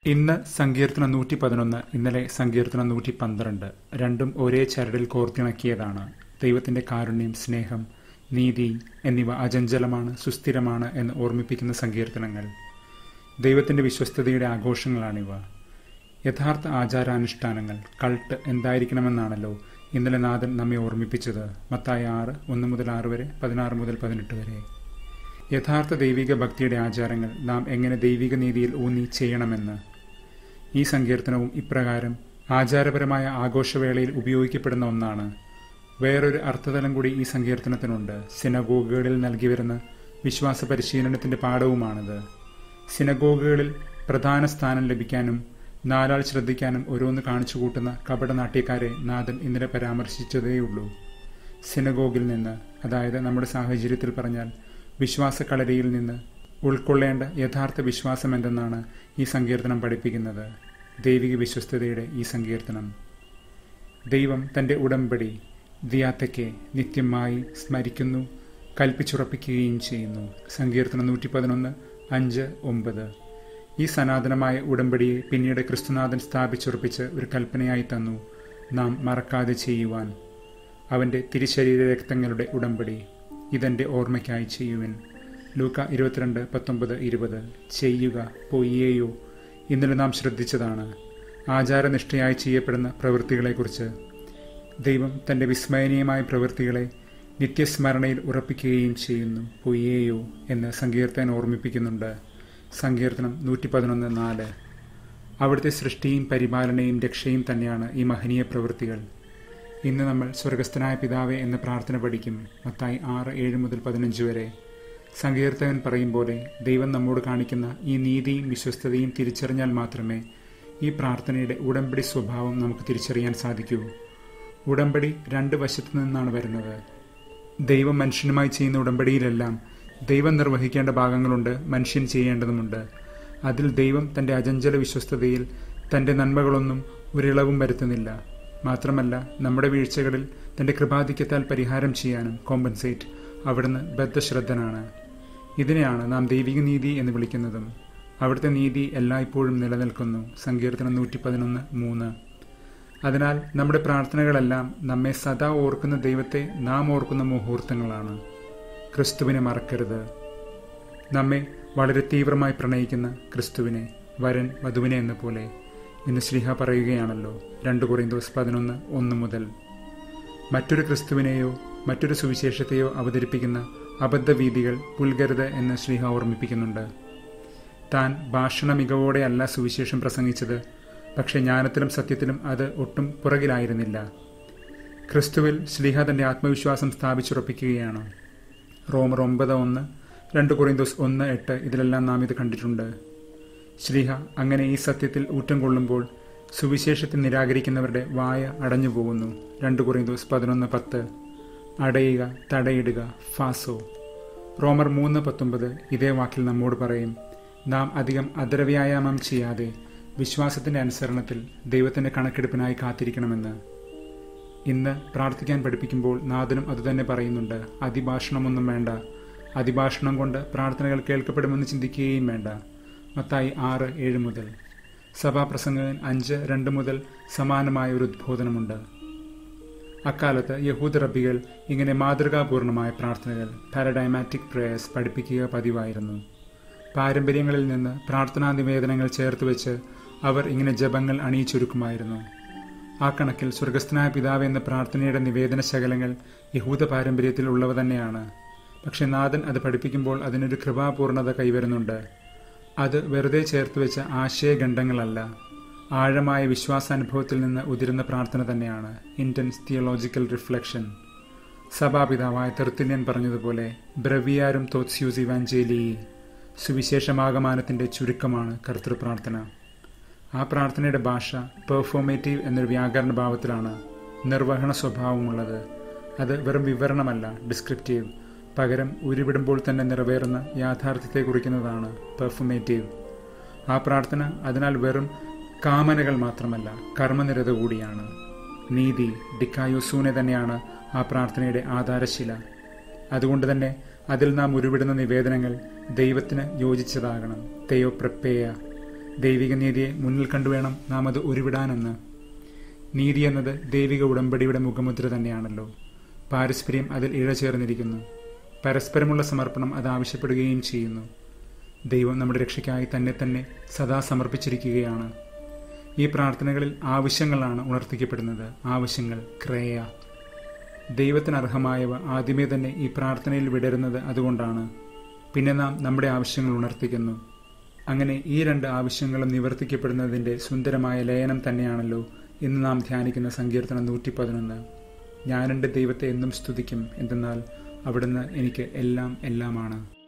ഇന്ന് സങ്കീർത്തനം നൂറ്റി പതിനൊന്ന് ഇന്നലെ സങ്കീർത്തനം നൂറ്റി പന്ത്രണ്ട് രണ്ടും ഒരേ ചരടിൽ കോർത്തിണക്കിയതാണ് ദൈവത്തിന്റെ കാരുണ്യം സ്നേഹം നീതി എന്നിവ അചഞ്ചലമാണ് സുസ്ഥിരമാണ് എന്ന് ഓർമ്മിപ്പിക്കുന്ന സങ്കീർത്തനങ്ങൾ ദൈവത്തിന്റെ വിശ്വസ്തതയുടെ ആഘോഷങ്ങളാണിവ യഥാർത്ഥ ആചാരാനുഷ്ഠാനങ്ങൾ കൾട്ട് എന്തായിരിക്കണമെന്നാണല്ലോ ഇന്നലെ നാഥൻ നമ്മെ ഓർമ്മിപ്പിച്ചത് മത്തായ ആറ് ഒന്ന് മുതൽ ആറ് വരെ പതിനാറ് മുതൽ പതിനെട്ട് വരെ യഥാർത്ഥ ദൈവിക ഭക്തിയുടെ ആചാരങ്ങൾ നാം എങ്ങനെ ദൈവിക നീതിയിൽ ഊന്നി ചെയ്യണമെന്ന് ഈ സങ്കീർത്തനവും ഇപ്രകാരം ആചാരപരമായ ആഘോഷവേളയിൽ ഉപയോഗിക്കപ്പെടുന്ന ഒന്നാണ് വേറൊരു അർത്ഥതലം കൂടി ഈ സങ്കീർത്തനത്തിനുണ്ട് സിനഗോഗുകളിൽ നൽകി വരുന്ന വിശ്വാസ പരിശീലനത്തിന്റെ പാഠവുമാണിത് സിനഗോഗുകളിൽ പ്രധാന സ്ഥാനം ലഭിക്കാനും നാലാൾ ശ്രദ്ധിക്കാനും ഓരോന്ന് കാണിച്ചു കൂട്ടുന്ന കപടനാട്യക്കാരെ നാഥൻ ഇന്നലെ പരാമർശിച്ചതേയുള്ളൂ സിനഗോഗിൽ നിന്ന് അതായത് നമ്മുടെ സാഹചര്യത്തിൽ പറഞ്ഞാൽ വിശ്വാസക്കളരിയിൽ നിന്ന് ഉൾക്കൊള്ളേണ്ട യഥാർത്ഥ വിശ്വാസം എന്തെന്നാണ് ഈ സങ്കീർത്തനം പഠിപ്പിക്കുന്നത് ദൈവിക വിശ്വസ്തതയുടെ ഈ സങ്കീർത്തനം ദൈവം തന്റെ ഉടമ്പടി ദിയാത്തയ്ക്ക് നിത്യമായി സ്മരിക്കുന്നു കൽപ്പിച്ചുറപ്പിക്കുകയും ചെയ്യുന്നു സങ്കീർത്തനം നൂറ്റി പതിനൊന്ന് അഞ്ച് ഒമ്പത് ഈ സനാതനമായ ഉടമ്പടിയെ പിന്നീട് ക്രിസ്തുനാഥൻ സ്ഥാപിച്ചുറപ്പിച്ച് ഒരു കൽപ്പനയായി തന്നു നാം മറക്കാതെ ചെയ്യുവാൻ അവന്റെ തിരിശരീര രക്തങ്ങളുടെ ഉടമ്പടി ഇതെന്റെ ഓർമ്മയ്ക്കായി ചെയ്യുവിൻ ലൂക്ക ഇരുപത്തിരണ്ട് പത്തൊമ്പത് ഇരുപത് ചെയ്യുക പൊയ്യേയോ ഇന്നലെ നാം ശ്രദ്ധിച്ചതാണ് ആചാരനിഷ്ഠയായി ചെയ്യപ്പെടുന്ന പ്രവൃത്തികളെക്കുറിച്ച് ദൈവം തന്റെ വിസ്മയനീയമായ പ്രവൃത്തികളെ നിത്യസ്മരണയിൽ ഉറപ്പിക്കുകയും ചെയ്യുന്നു പൊയ്യേയോ എന്ന് സങ്കീർത്തൻ ഓർമ്മിപ്പിക്കുന്നുണ്ട് സങ്കീർത്തനം നൂറ്റി പതിനൊന്ന് നാല് അവിടുത്തെ സൃഷ്ടിയും പരിപാലനയും രക്ഷയും തന്നെയാണ് ഈ മഹനീയ പ്രവൃത്തികൾ ഇന്ന് നമ്മൾ സ്വർഗസ്ഥനായ പിതാവെ എന്ന പ്രാർത്ഥന പഠിക്കും മത്തായി ആറ് ഏഴ് മുതൽ പതിനഞ്ച് വരെ സങ്കീർത്തകൻ പറയും പോലെ ദൈവം നമ്മോട് കാണിക്കുന്ന ഈ നീതിയും വിശ്വസ്തതയും തിരിച്ചറിഞ്ഞാൽ മാത്രമേ ഈ പ്രാർത്ഥനയുടെ ഉടമ്പടി സ്വഭാവം നമുക്ക് തിരിച്ചറിയാൻ സാധിക്കൂ ഉടമ്പടി രണ്ട് വശത്തു നിന്നാണ് വരുന്നത് ദൈവം മനുഷ്യനുമായി ചെയ്യുന്ന ഉടമ്പടിയിലെല്ലാം ദൈവം നിർവഹിക്കേണ്ട ഭാഗങ്ങളുണ്ട് മനുഷ്യൻ ചെയ്യേണ്ടതുമുണ്ട് അതിൽ ദൈവം തന്റെ അചഞ്ചല വിശ്വസ്തതയിൽ തന്റെ നന്മകളൊന്നും ഒരിളവും വരുത്തുന്നില്ല മാത്രമല്ല നമ്മുടെ വീഴ്ചകളിൽ തന്റെ കൃപാധിക്യത്താൽ പരിഹാരം ചെയ്യാനും കോമ്പൻസേറ്റ് അവിടുന്ന് ബദ്ധശ്രദ്ധനാണ് ഇതിനെയാണ് നാം ദൈവിക നീതി എന്ന് വിളിക്കുന്നതും അവിടുത്തെ നീതി എല്ലായ്പ്പോഴും നിലനിൽക്കുന്നു സങ്കീർത്തനം നൂറ്റി പതിനൊന്ന് മൂന്ന് അതിനാൽ നമ്മുടെ പ്രാർത്ഥനകളെല്ലാം നമ്മെ സദാ ഓർക്കുന്ന ദൈവത്തെ നാം ഓർക്കുന്ന മുഹൂർത്തങ്ങളാണ് ക്രിസ്തുവിനെ മറക്കരുത് നമ്മെ വളരെ തീവ്രമായി പ്രണയിക്കുന്ന ക്രിസ്തുവിനെ വരൻ വധുവിനെ എന്ന പോലെ ഇന്ന് ശ്രീഹ പറയുകയാണല്ലോ രണ്ട് കുറേന്തോസ് പതിനൊന്ന് ഒന്ന് മുതൽ മറ്റൊരു ക്രിസ്തുവിനെയോ മറ്റൊരു സുവിശേഷത്തെയോ അവതരിപ്പിക്കുന്ന അബദ്ധവീതികൾ പുൽകരുത് എന്ന് ശ്രീഹ ഓർമ്മിപ്പിക്കുന്നുണ്ട് താൻ ഭാഷണ മികവോടെ അല്ല സുവിശേഷം പ്രസംഗിച്ചത് പക്ഷെ ജ്ഞാനത്തിലും സത്യത്തിലും അത് ഒട്ടും പുറകിലായിരുന്നില്ല ക്രിസ്തുവിൽ ശ്രീഹ തന്റെ ആത്മവിശ്വാസം സ്ഥാപിച്ചുറപ്പിക്കുകയാണ് റോമർ ഒമ്പത് ഒന്ന് രണ്ട് കൊറിന്തോസ് ഒന്ന് എട്ട് ഇതിലെല്ലാം നാം ഇത് കണ്ടിട്ടുണ്ട് ശ്രീഹ അങ്ങനെ ഈ സത്യത്തിൽ ഊറ്റം കൊള്ളുമ്പോൾ സുവിശേഷത്തെ നിരാകരിക്കുന്നവരുടെ വായ അടഞ്ഞു പോകുന്നു രണ്ട് കൊറിന്തോസ് പതിനൊന്ന് പത്ത് അടയുക തടയിടുക ഫാസോ റോമർ മൂന്ന് പത്തൊമ്പത് ഇതേ വാക്കിൽ നമ്മോട് പറയും നാം അധികം അതരവ്യായാമം ചെയ്യാതെ വിശ്വാസത്തിന്റെ അനുസരണത്തിൽ ദൈവത്തിന്റെ കണക്കെടുപ്പിനായി കാത്തിരിക്കണമെന്ന് ഇന്ന് പ്രാർത്ഥിക്കാൻ പഠിപ്പിക്കുമ്പോൾ നാഥനും അതുതന്നെ പറയുന്നുണ്ട് അതിഭാഷണമൊന്നും വേണ്ട അതിഭാഷണം കൊണ്ട് പ്രാർത്ഥനകൾ കേൾക്കപ്പെടുമെന്ന് ചിന്തിക്കുകയും വേണ്ട മത്തായി ആറ് ഏഴ് മുതൽ സഭാപ്രസംഗകൻ അഞ്ച് രണ്ട് മുതൽ സമാനമായ ഒരു ഉദ്ബോധനമുണ്ട് അക്കാലത്ത് യഹൂദ റബ്ബികൾ ഇങ്ങനെ മാതൃകാപൂർണമായ പ്രാർത്ഥനകൾ പാരഡൈമാറ്റിക് പ്രേയേഴ്സ് പഠിപ്പിക്കുക പതിവായിരുന്നു പാരമ്പര്യങ്ങളിൽ നിന്ന് പ്രാർത്ഥനാ നിവേദനങ്ങൾ ചേർത്ത് വെച്ച് അവർ ഇങ്ങനെ ജപങ്ങൾ അണിയിച്ചൊരുക്കുമായിരുന്നു ആ കണക്കിൽ സ്വർഗസ്ഥനായ പിതാവ് എന്ന പ്രാർത്ഥനയുടെ നിവേദന ശകലങ്ങൾ യഹൂദ പാരമ്പര്യത്തിൽ ഉള്ളവ തന്നെയാണ് പക്ഷെ നാഥൻ അത് പഠിപ്പിക്കുമ്പോൾ അതിനൊരു കൃപാപൂർണത കൈവരുന്നുണ്ട് അത് വെറുതെ ചേർത്ത് വെച്ച ആശയഖണ്ഡങ്ങളല്ല ആഴമായ വിശ്വാസാനുഭവത്തിൽ നിന്ന് ഉതിരുന്ന പ്രാർത്ഥന തന്നെയാണ് ഇന്റൻസ് തിയോളജിക്കൽ റിഫ്ലക്ഷൻ സഭാപിതാവായ തെർത്തിന്യൻ പറഞ്ഞതുപോലെ ബ്രവിയാരും തോത്സ്യൂസ് ഇവാഞ്ചേലി സുവിശേഷമാകമാനത്തിന്റെ ചുരുക്കമാണ് കർത്തൃപ്രാർത്ഥന ആ പ്രാർത്ഥനയുടെ ഭാഷ പെർഫോമേറ്റീവ് എന്നൊരു വ്യാകരണ ഭാവത്തിലാണ് നിർവഹണ സ്വഭാവമുള്ളത് അത് വെറും വിവരണമല്ല ഡിസ്ക്രിപ്റ്റീവ് പകരം ഉരുവിടുമ്പോൾ തന്നെ നിറവേറുന്ന യാഥാർത്ഥ്യത്തെ കുറിക്കുന്നതാണ് പെർഫോമേറ്റീവ് ആ പ്രാർത്ഥന അതിനാൽ വെറും കാമനകൾ മാത്രമല്ല കർമ്മനിരത കൂടിയാണ് നീതി ഡിക്കായുസൂനെ തന്നെയാണ് ആ പ്രാർത്ഥനയുടെ ആധാരശില അതുകൊണ്ട് തന്നെ അതിൽ നാം ഉരുവിടുന്ന നിവേദനങ്ങൾ ദൈവത്തിന് യോജിച്ചതാകണം തെയോ പ്രപ്പേയ ദൈവിക നീതിയെ മുന്നിൽ കണ്ടുവേണം നാം അത് ഉരുവിടാനെന്ന് നീതി എന്നത് ദൈവിക ഉടമ്പടിയുടെ മുഖമുദ്ര തന്നെയാണല്ലോ പാരസ്പര്യം അതിൽ ഇഴചേർന്നിരിക്കുന്നു പരസ്പരമുള്ള സമർപ്പണം അത് ആവശ്യപ്പെടുകയും ചെയ്യുന്നു ദൈവം നമ്മുടെ രക്ഷയ്ക്കായി തന്നെ തന്നെ സദാ സമർപ്പിച്ചിരിക്കുകയാണ് ഈ പ്രാർത്ഥനകളിൽ ആവശ്യങ്ങളാണ് ഉണർത്തിക്കപ്പെടുന്നത് ആവശ്യങ്ങൾ ക്രേയ ദൈവത്തിന് അർഹമായവ ആദ്യമേ തന്നെ ഈ പ്രാർത്ഥനയിൽ വിടരുന്നത് അതുകൊണ്ടാണ് പിന്നെ നാം നമ്മുടെ ആവശ്യങ്ങൾ ഉണർത്തിക്കുന്നു അങ്ങനെ ഈ രണ്ട് ആവശ്യങ്ങളും നിവർത്തിക്കപ്പെടുന്നതിൻ്റെ സുന്ദരമായ ലയനം തന്നെയാണല്ലോ ഇന്ന് നാം ധ്യാനിക്കുന്ന സങ്കീർത്തനം നൂറ്റി പതിനൊന്ന് ഞാൻ എൻ്റെ ദൈവത്തെ എന്നും സ്തുതിക്കും എന്തെന്നാൽ അവിടുന്ന് എനിക്ക് എല്ലാം എല്ലാമാണ്